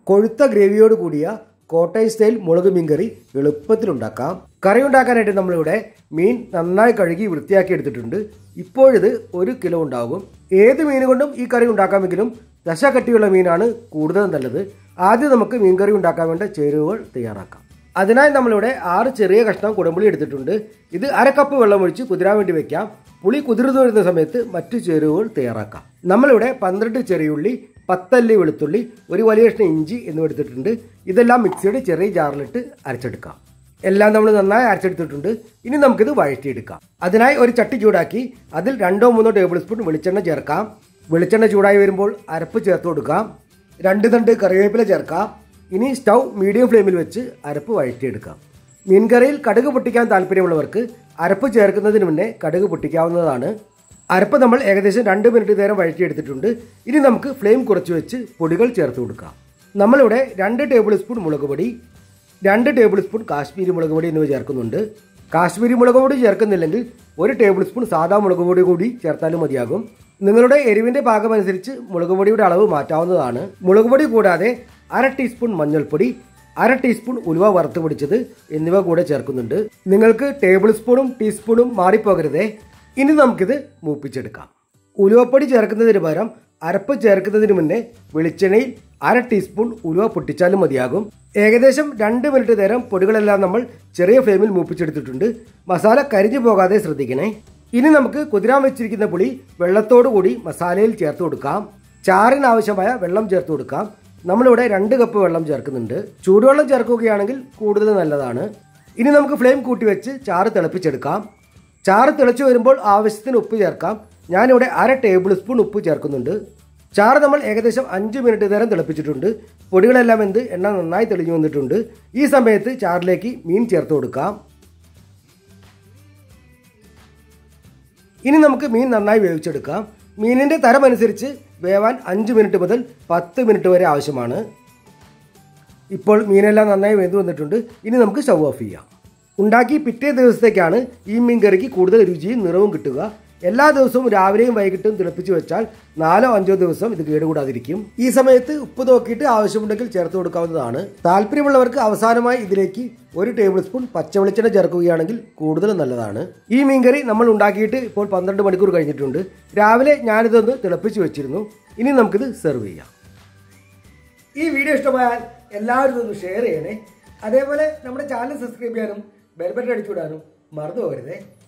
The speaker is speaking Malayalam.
കൊഴുത്ത ഗ്രേവിയോട് കൂടിയ കോട്ടയം സ്റ്റൈൽ മുളക് മീൻ കറി എളുപ്പത്തിൽ ഉണ്ടാക്കാം കറി ഉണ്ടാക്കാനായിട്ട് നമ്മളിവിടെ മീൻ നന്നായി കഴുകി വൃത്തിയാക്കി എടുത്തിട്ടുണ്ട് ഇപ്പോഴിത് ഒരു കിലോ ഉണ്ടാകും ഏത് മീൻ കൊണ്ടും ഈ കറി ഉണ്ടാക്കാമെങ്കിലും ദശ കട്ടിയുള്ള മീനാണ് കൂടുതൽ നല്ലത് ആദ്യം നമുക്ക് മീൻ കറി ഉണ്ടാക്കാൻ വേണ്ട ചേരുവകൾ തയ്യാറാക്കാം അതിനായി നമ്മളിവിടെ ആറ് ചെറിയ കഷ്ണം കുടമ്പുളി എടുത്തിട്ടുണ്ട് ഇത് അര കപ്പ് വെള്ളം ഒഴിച്ച് കുതിരാൻ വേണ്ടി വെക്കാം പുളി കുതിർന്നു വരുന്ന സമയത്ത് മറ്റു ചേരുവകൾ തയ്യാറാക്കാം നമ്മളിവിടെ പന്ത്രണ്ട് ചെറിയുള്ളി പത്തല്ലി വെളുത്തുള്ളി ഒരു വലിയ കഷ്ണം ഇഞ്ചി എന്നിവ എടുത്തിട്ടുണ്ട് ഇതെല്ലാം മിക്സിയുടെ ചെറിയ ജാറിലിട്ട് അരച്ചെടുക്കാം എല്ലാം നമ്മൾ നന്നായി അരച്ചെടുത്തിട്ടുണ്ട് ഇനി നമുക്കിത് വഴറ്റിയെടുക്കാം അതിനായി ഒരു ചട്ടി ചൂടാക്കി അതിൽ രണ്ടോ മൂന്നോ ടേബിൾ സ്പൂൺ വെളിച്ചെണ്ണ ചേർക്കാം വെളിച്ചെണ്ണ ചൂടായി വരുമ്പോൾ അരപ്പ് ചേർത്ത് കൊടുക്കാം രണ്ട് തണ്ട് കറിവേപ്പില ചേർക്കാം ഇനി സ്റ്റൗ മീഡിയം ഫ്ലെയിമിൽ വെച്ച് അരപ്പ് വഴറ്റിയെടുക്കാം മീൻകറിയിൽ കടുക് പൊട്ടിക്കാൻ താല്പര്യമുള്ളവർക്ക് അരപ്പ് ചേർക്കുന്നതിന് മുന്നേ കടുക് പൊട്ടിക്കാവുന്നതാണ് അരപ്പ് നമ്മൾ ഏകദേശം രണ്ട് മിനിറ്റ് നേരം വഴറ്റിയെടുത്തിട്ടുണ്ട് ഇനി നമുക്ക് ഫ്ലെയിം കുറച്ച് വെച്ച് പൊടികൾ ചേർത്ത് കൊടുക്കാം നമ്മളിവിടെ രണ്ട് ടേബിൾ സ്പൂൺ മുളക് പൊടി രണ്ട് ടേബിൾ സ്പൂൺ കാശ്മീരി മുളക് പൊടി എന്നിവ ചേർക്കുന്നുണ്ട് കാശ്മീരി മുളക് പൊടി ചേർക്കുന്നില്ലെങ്കിൽ ഒരു ടേബിൾ സ്പൂൺ സാധാ മുളക് പൊടി കൂടി ചേർത്താലും മതിയാകും നിങ്ങളുടെ എരിവിന്റെ പാകമനുസരിച്ച് മുളക് പൊടിയുടെ അളവ് മാറ്റാവുന്നതാണ് മുളക് പൊടി കൂടാതെ അര ടീസ്പൂൺ മഞ്ഞൾപ്പൊടി അര ടീസ്പൂൺ ഉലുവ വറുത്ത് പൊടിച്ചത് എന്നിവ കൂടെ ചേർക്കുന്നുണ്ട് നിങ്ങൾക്ക് ടേബിൾ സ്പൂണും ടീസ്പൂണും മാറിപ്പോകരുതേ ഇനി നമുക്കിത് മൂപ്പിച്ചെടുക്കാം ഉലുവപ്പൊടി ചേർക്കുന്നതിന് പകരം അരപ്പ് ചേർക്കുന്നതിന് മുന്നേ വെളിച്ചെണ്ണയിൽ അര ടീസ്പൂൺ ഉലുവ പൊട്ടിച്ചാലും മതിയാകും ഏകദേശം രണ്ട് മിനിറ്റ് നേരം പൊടികളെല്ലാം നമ്മൾ ചെറിയ ഫ്ലെയിമിൽ മൂപ്പിച്ചെടുത്തിട്ടുണ്ട് മസാല കരിഞ്ഞു പോകാതെ ശ്രദ്ധിക്കണേ ഇനി നമുക്ക് കുതിരാൻ വെച്ചിരിക്കുന്ന പുളി വെള്ളത്തോടു കൂടി മസാലയിൽ ചേർത്ത് കൊടുക്കാം ചാറിന് ആവശ്യമായ വെള്ളം ചേർത്ത് കൊടുക്കാം നമ്മളിവിടെ രണ്ട് കപ്പ് വെള്ളം ചേർക്കുന്നുണ്ട് ചൂടുവെള്ളം ചേർക്കുകയാണെങ്കിൽ കൂടുതൽ നല്ലതാണ് ഇനി നമുക്ക് ഫ്ലെയിം കൂട്ടി വെച്ച് ചാറ് തിളപ്പിച്ചെടുക്കാം ചാറ് തിളച്ചു വരുമ്പോൾ ആവശ്യത്തിന് ഉപ്പ് ചേർക്കാം ഞാനിവിടെ അര ടേബിൾ സ്പൂൺ ഉപ്പ് ചേർക്കുന്നുണ്ട് ചാറ് നമ്മൾ ഏകദേശം അഞ്ച് മിനിറ്റ് നേരം തിളപ്പിച്ചിട്ടുണ്ട് പൊടികളെല്ലാം എന്ത് എണ്ണ നന്നായി തെളിഞ്ഞു വന്നിട്ടുണ്ട് ഈ സമയത്ത് ചാറിലേക്ക് മീൻ ചേർത്ത് കൊടുക്കാം ഇനി നമുക്ക് മീൻ നന്നായി വേവിച്ചെടുക്കാം മീനിൻ്റെ തരമനുസരിച്ച് വേവാൻ അഞ്ച് മിനിറ്റ് മുതൽ പത്ത് മിനിറ്റ് വരെ ആവശ്യമാണ് ഇപ്പോൾ മീനെല്ലാം നന്നായി വെന്ത് വന്നിട്ടുണ്ട് ഇനി നമുക്ക് സ്റ്റവ് ഓഫ് ചെയ്യാം ഉണ്ടാക്കി പിറ്റേ ദിവസത്തേക്കാണ് ഈ മീൻ കറിക്ക് കൂടുതൽ രുചിയും നിറവും കിട്ടുക എല്ലാ ദിവസവും രാവിലെയും വൈകിട്ടും തിളപ്പിച്ച് വെച്ചാൽ നാലോ അഞ്ചോ ദിവസം ഇത് കേടുകൂടാതിരിക്കും ഈ സമയത്ത് ഉപ്പ് നോക്കിയിട്ട് ആവശ്യമുണ്ടെങ്കിൽ ചേർത്ത് കൊടുക്കാവുന്നതാണ് താല്പര്യമുള്ളവർക്ക് അവസാനമായി ഇതിലേക്ക് ഒരു ടേബിൾ സ്പൂൺ പച്ചവെളിച്ചെണ്ണ ചേർക്കുകയാണെങ്കിൽ കൂടുതൽ നല്ലതാണ് ഈ മീൻകറി നമ്മൾ ഉണ്ടാക്കിയിട്ട് ഇപ്പോൾ പന്ത്രണ്ട് മണിക്കൂർ കഴിഞ്ഞിട്ടുണ്ട് രാവിലെ ഞാനിതൊന്ന് തിളപ്പിച്ച് വെച്ചിരുന്നു ഇനി നമുക്കിത് സെർവ് ചെയ്യാം ഈ വീഡിയോ ഇഷ്ടമായാൽ എല്ലാവരും ഇതൊന്ന് ഷെയർ ചെയ്യണേ അതേപോലെ നമ്മുടെ ചാനൽ സബ്സ്ക്രൈബ് ചെയ്യാനും ബെൽബട്ടൺ അടിച്ചുവിടാനും മറന്നു പോകരുതേ